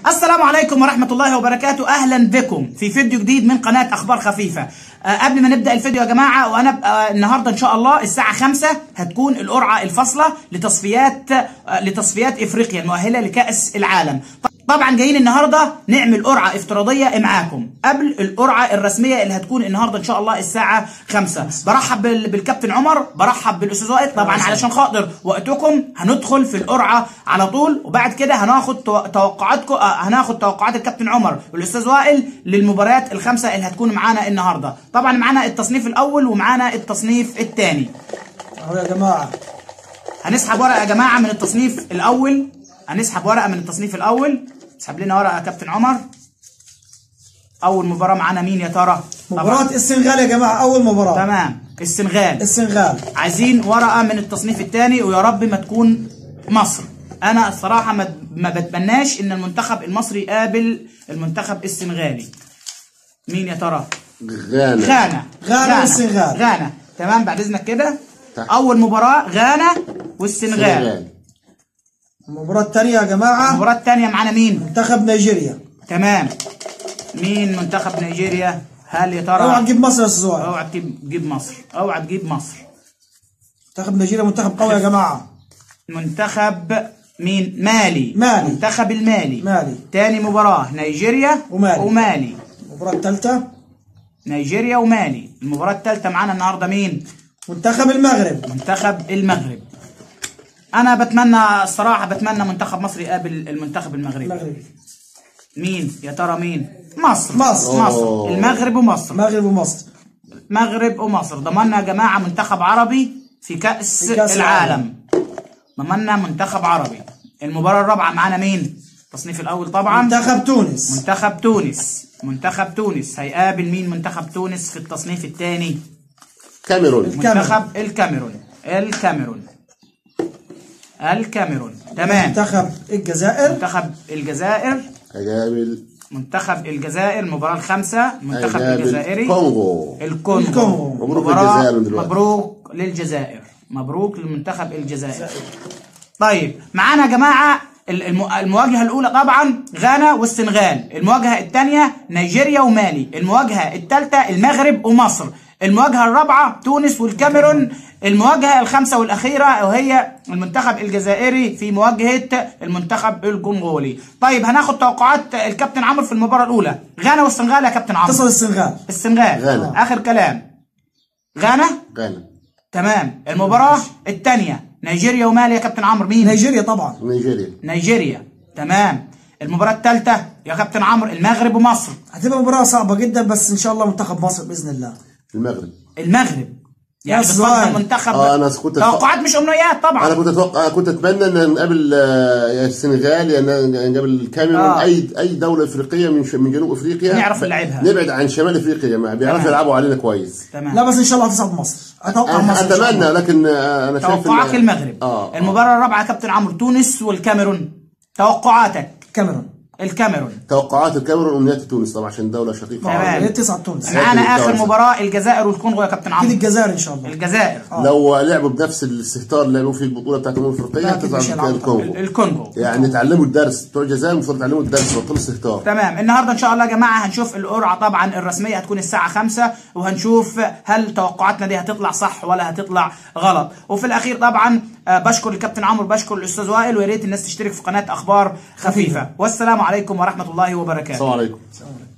السلام عليكم ورحمة الله وبركاته أهلا بكم في فيديو جديد من قناة أخبار خفيفة أه قبل ما نبدأ الفيديو يا جماعة وأنا أه النهاردة إن شاء الله الساعة 5 هتكون القرعة الفاصلة لتصفيات أه لتصفيات إفريقيا المؤهلة لكأس العالم طبعا جايين النهارده نعمل قرعه افتراضيه معاكم قبل القرعه الرسميه اللي هتكون النهارده ان شاء الله الساعه 5 برحب بال- بالكابتن عمر برحب بالاستاذ وائل طبعا علشان خاطر وقتكم هندخل في القرعه على طول وبعد كده هناخد تو- توقعاتكم آه، هناخد توقعات الكابتن عمر والاستاذ وائل للمباريات الخمسه اللي هتكون معانا النهارده طبعا معانا التصنيف الاول ومعانا التصنيف الثاني اهو يا جماعه هنسحب ورقه يا جماعه من التصنيف الاول هنسحب ورقه من التصنيف الاول اسحب لنا ورقه يا كابتن عمر اول مباراه معانا مين يا ترى طبعاً. مباراة السنغال يا جماعه اول مباراة تمام السنغال السنغال عايزين ورقه من التصنيف الثاني ويا رب ما تكون مصر انا الصراحه ما ما بتمناش ان المنتخب المصري يقابل المنتخب السنغالي مين يا ترى غانا غانا غانا والسنغال. غانا تمام بعد اذنك كده تحت. اول مباراه غانا والسنغال سنغال المباراة الثانية يا جماعة المباراه الثانيه معانا مين منتخب نيجيريا تمام مين منتخب نيجيريا هل يا ترى اوعى تجيب مصر يا استاذ وائل اوعى تجيب تجيب مصر اوعى تجيب مصر منتخب نيجيريا منتخب قوي يا جماعة منتخب مين مالي مالي. منتخب المالي مالي. تاني مباراة نيجيريا ومالي. ومالي المباراة الثالثة نيجيريا ومالي المباراة الثالثة معانا النهاردة مين منتخب المغرب منتخب المغرب انا بتمنى الصراحة بتمنى منتخب مصر يقابل المنتخب المغربي المغرب مين يا ترى مين مصر مصر. مصر أوه. المغرب ومصر المغرب ومصر مغرب ومصر ضمننا يا جماعة منتخب عربي في كأس, في كأس العالم ضمننا منتخب عربي المباراة الرابعة معانا مين التصنيف الأول طبعا منتخب تونس منتخب تونس منتخب تونس هيقابل مين منتخب تونس في التصنيف الثاني كاميرون الكاميرون. منتخب الكاميرون الكاميرون الكاميرون تمام منتخب الجزائر منتخب الجزائر هيقابل منتخب الجزائر المباراة الخامسة المنتخب هيقابل الجزائري كونغو الكونغو الكونغو. مبروك مباراة للجزائر دلوقتي. مبروك للجزائر مبروك للمنتخب الجزائر طيب معانا يا جماعة ال- الم- المواجهة الأولى طبعا غانا والسنغال المواجهة الثانية نيجيريا ومالي المواجهة الثالثة المغرب ومصر المواجهة الرابعة تونس والكاميرون المواجهة الخامسة والأخيرة وهي المنتخب الجزائري في مواجهة المنتخب الكونغولي طيب هناخد توقعات الكابتن عمرو في المباراة الأولى غانا والسنغال يا كابتن عمرو تصل السنغال السنغال غانا. اخر كلام غانا غانا تمام المباراه الثانيه نيجيريا ومالي يا كابتن عمرو مين نيجيريا طبعا نيجيريا نيجيريا تمام المباراه الثالثه يا كابتن عمرو المغرب ومصر هتبقى مباراة صعبة جدا بس ان شاء الله منتخب مصر باذن الله المغرب المغرب يعني يا بتفضل سؤال. منتخب آه، أنا كنت أتوقع- توقعات مش امنيات طبعا انا كنت اتوقع كنت اتمنى ان نقابل آه، يا السنغال يا ن- نقابل الكاميرون آه. اي اي دوله افريقيه من ش- من جنوب افريقيا نعرف نلعبها. نبعد عن شمال افريقيا يا جماعه بيعرفوا تمام. يلعبوا علينا كويس تمام لا بس ان شاء الله هتصعد مصر اتوقع أنا مصر إن شاء اتمنى الله. لكن آه، انا شايف توقعك إن- المغرب اه المباراه الرابعه يا كابتن عمرو تونس والكاميرون توقعاتك كاميرون الكاميرون توقعات الكاميرون وامنيات تونس طبعا عشان دوله شقيقه تمام. يا تصعد تونس معانا أكيد اخر طبعاً. مباراه الجزائر والكونغو يا كابتن اكيد عمرو الجزائر ان شاء الله الجزائر لو لعبوا بنفس الاستهتار اللي لعبوا فيه البطوله بتاعت الامم الافريقيه لا، أكيد مش هتصعد هيلعبوا الكونغو الكونغو يعني تعلموا الدرس بتوع الجزائر المفروض يتعلموا الدرس بطلوا استهتار تمام النهارده ان شاء الله يا جماعه هنشوف القرعه طبعا الرسميه هتكون الساعه 5 وهنشوف هل توقعاتنا دي هتطلع صح ولا هتطلع غلط وفي الاخير طبعا آه، بشكر الكابتن عمرو بشكر الاستاذ وائل ويا ريت الناس تشترك في قناه اخبار خفيفه والسلام عليكم ورحمه الله وبركاته السلام عليكم السلام عليكم